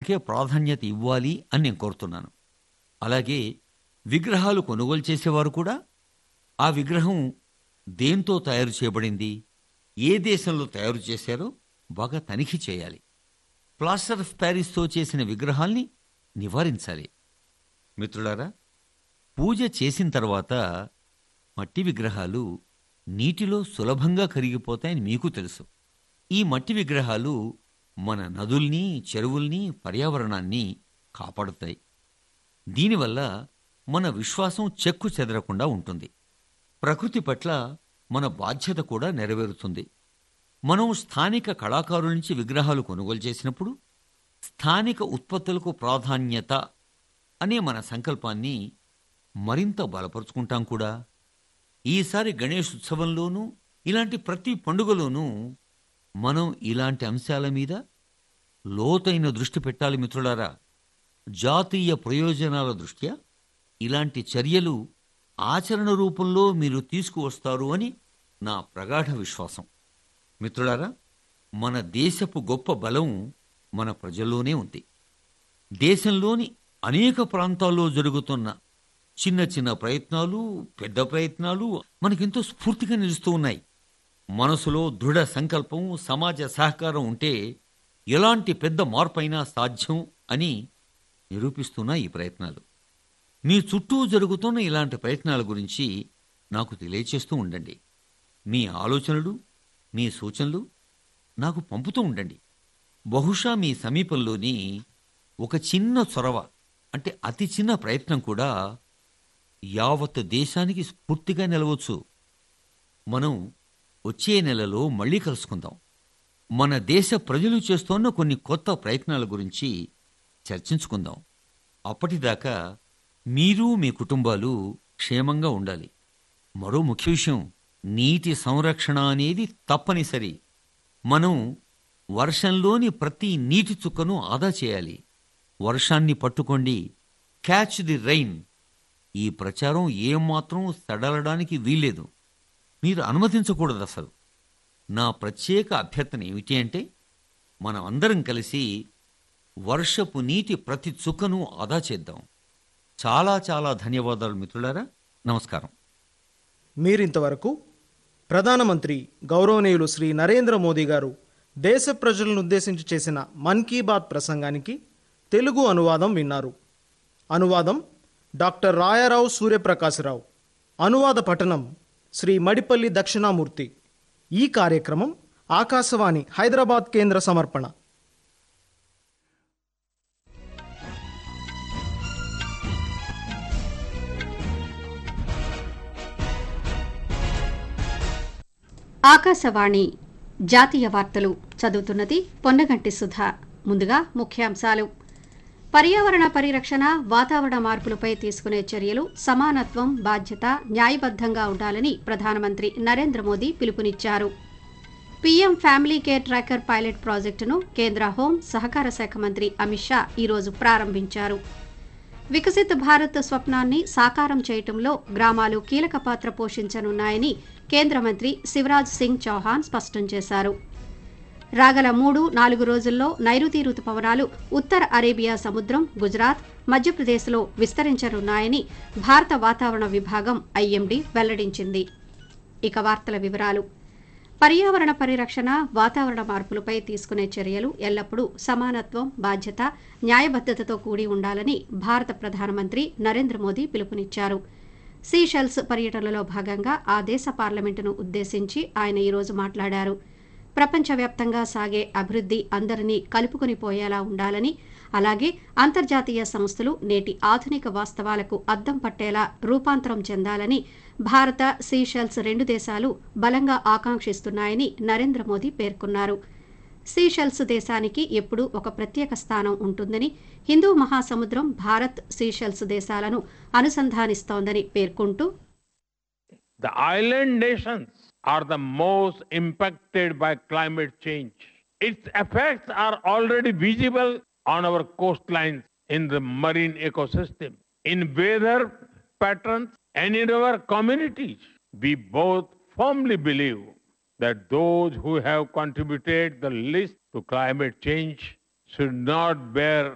విగ్రహాలకే ప్రాధాన్యత ఇవ్వాలి అని నేను కోరుతున్నాను అలాగే విగ్రహాలు కొనుగోలు చేసేవారు కూడా ఆ విగ్రహం దేంతో తయారు చేయబడింది ఏ దేశంలో తయారు చేశారో బాగా తనిఖీ చేయాలి ప్లాస్టర్ ఆఫ్ ప్యారిస్తో చేసిన విగ్రహాల్ని నివారించాలి మిత్రులారా పూజ చేసిన తర్వాత మట్టి విగ్రహాలు నీటిలో సులభంగా కరిగిపోతాయని మీకు తెలుసు ఈ మట్టి విగ్రహాలు మన నదుల్ని చెరువుల్ని పర్యావరణాన్ని కాపాడుతాయి దీనివల్ల మన విశ్వాసం చెక్కు చెదరకుండా ఉంటుంది ప్రకృతి పట్ల మన బాధ్యత కూడా నెరవేరుతుంది మనం స్థానిక కళాకారుల నుంచి విగ్రహాలు కొనుగోలు చేసినప్పుడు స్థానిక ఉత్పత్తులకు ప్రాధాన్యత అనే మన సంకల్పాన్ని మరింత బలపరుచుకుంటాం కూడా ఈసారి గణేష్ ఉత్సవంలోనూ ఇలాంటి ప్రతి పండుగలోనూ మనం ఇలాంటి అంశాల మీద లోతైన దృష్టి పెట్టాలి మిత్రులారా జాతీయ ప్రయోజనాల దృష్ట్యా ఇలాంటి చర్యలు ఆచరణ రూపంలో మీరు తీసుకువస్తారు అని నా ప్రగాఢ విశ్వాసం మిత్రులారా మన దేశపు గొప్ప బలం మన ప్రజల్లోనే ఉంది దేశంలోని అనేక ప్రాంతాల్లో జరుగుతున్న చిన్న చిన్న ప్రయత్నాలు పెద్ద ప్రయత్నాలు మనకెంతో స్ఫూర్తిగా నిలుస్తూ ఉన్నాయి మనసులో దృఢ సంకల్పం సమాజ సహకారం ఉంటే ఎలాంటి పెద్ద మార్పైనా సాధ్యం అని నిరూపిస్తున్న ఈ ప్రయత్నాలు మీ చుట్టూ జరుగుతున్న ఇలాంటి ప్రయత్నాల గురించి నాకు తెలియచేస్తూ ఉండండి మీ ఆలోచనలు మీ సూచనలు నాకు పంపుతూ ఉండండి బహుశా మీ సమీపంలోని ఒక చిన్న చొరవ అంటే అతి చిన్న ప్రయత్నం కూడా యావత్ దేశానికి స్ఫూర్తిగా నిలవచ్చు మనం వచ్చే నెలలో మళ్ళీ కలుసుకుందాం మన దేశ ప్రజలు చేస్తోన్న కొన్ని కొత్త ప్రయత్నాల గురించి చర్చించుకుందాం అప్పటిదాకా మీరు మీ కుటుంబాలు క్షేమంగా ఉండాలి మరో ముఖ్య విషయం నీటి సంరక్షణ అనేది తప్పనిసరి మనం వర్షంలోని ప్రతి నీటి చుక్కను ఆదా చేయాలి వర్షాన్ని పట్టుకోండి క్యాచ్ ది రైన్ ఈ ప్రచారం ఏమాత్రం సడలడానికి వీల్లేదు మీరు అనుమతించకూడదు అసలు నా ప్రత్యేక అభ్యర్థన ఏమిటి అంటే మనం అందరం కలిసి వర్షపు నీటి ప్రతి చుక్కను ఆదా చేద్దాం చాలా చాలా ధన్యవాదాలు మిత్రులారా నమస్కారం మీరింతవరకు ప్రధానమంత్రి గౌరవనీయులు శ్రీ నరేంద్ర మోదీ గారు దేశ ప్రజలను ఉద్దేశించి చేసిన మన్ కీ బాత్ ప్రసంగానికి తెలుగు అనువాదం విన్నారు అనువాదం డాక్టర్ రాయారావు సూర్యప్రకాశరావు అనువాద పఠనం శ్రీ మడిపల్లి దక్షిణామూర్తి ఈ కార్యక్రమం ఆకాశవాణి హైదరాబాద్ కేంద్ర సమర్పణ ఆకాశవాణి జాతీయ వార్తలు చదువుతున్నది పొన్నగంటి సుధా ముందుగా ముఖ్యాంశాలు పర్యావరణ పరిరక్షణ వాతావరణ మార్పులపై తీసుకునే చర్యలు సమానత్వం బాధ్యత న్యాయబద్ధంగా ఉండాలని ప్రధానమంత్రి నరేంద్ర మోదీ పిలుపునిచ్చారు PM family care tracker pilot ప్రాజెక్టును కేంద్ర హోం సహకార శాఖ మంత్రి అమిత్ షా ఈరోజు ప్రారంభించారు వికసిత్ భారత్ స్వప్నాన్ని సాకారం చేయటంలో గ్రామాలు కీలక పాత్ర పోషించనున్నాయని కేంద్ర మంత్రి శివరాజ్ సింగ్ చౌహాన్ స్పష్టం చేశారు రాగల మూడు నాలుగు రోజుల్లో నైరుతి రుతుపవనాలు ఉత్తర అరేబియా సముద్రం గుజరాత్ మధ్యప్రదేశ్లో విస్తరించనున్నాయని భారత వాతావరణ విభాగం ఐఎండీ వెల్లడించింది ఇక వార్తల వివరాలు పర్యావరణ పరిరక్షణ వాతావరణ మార్పులపై తీసుకునే చర్యలు ఎల్లప్పుడూ సమానత్వం బాధ్యత న్యాయబద్దతతో కూడి ఉండాలని భారత ప్రధానమంత్రి నరేంద్ర మోదీ పిలుపునిచ్చారు సీషెల్స్ పర్యటనలో భాగంగా ఆ దేశ పార్లమెంటును ఉద్దేశించి ఆయన ఈరోజు మాట్లాడారు ప్రపంచవ్యాప్తంగా సాగే అభివృద్ధి అందరినీ కలుపుకొని పోయేలా ఉండాలని అలాగే అంతర్జాతీయ సంస్థలు నేటి ఆధునిక వాస్తవాలకు అద్దం పట్టేలా రూపాంతరం చెందాలని భారత సీషెల్స్ రెండు దేశాలు బలంగా ఆకాంక్షిస్తున్నాయని నరేంద్ర మోదీ పేర్కొన్నారు సీషెల్స్ దేశానికి ఎప్పుడూ ఒక ప్రత్యేక స్థానం ఉంటుందని హిందూ మహాసముద్రం భారత్ సీషెల్స్ దేశాలను అనుసంధానిస్తోందని పేర్కొంటూ The island nations are the most impacted by climate change. Its effects are already visible on our coastlines in the marine ecosystem, in weather patterns, and in our communities. We both firmly believe that those who have contributed the least to climate change should not bear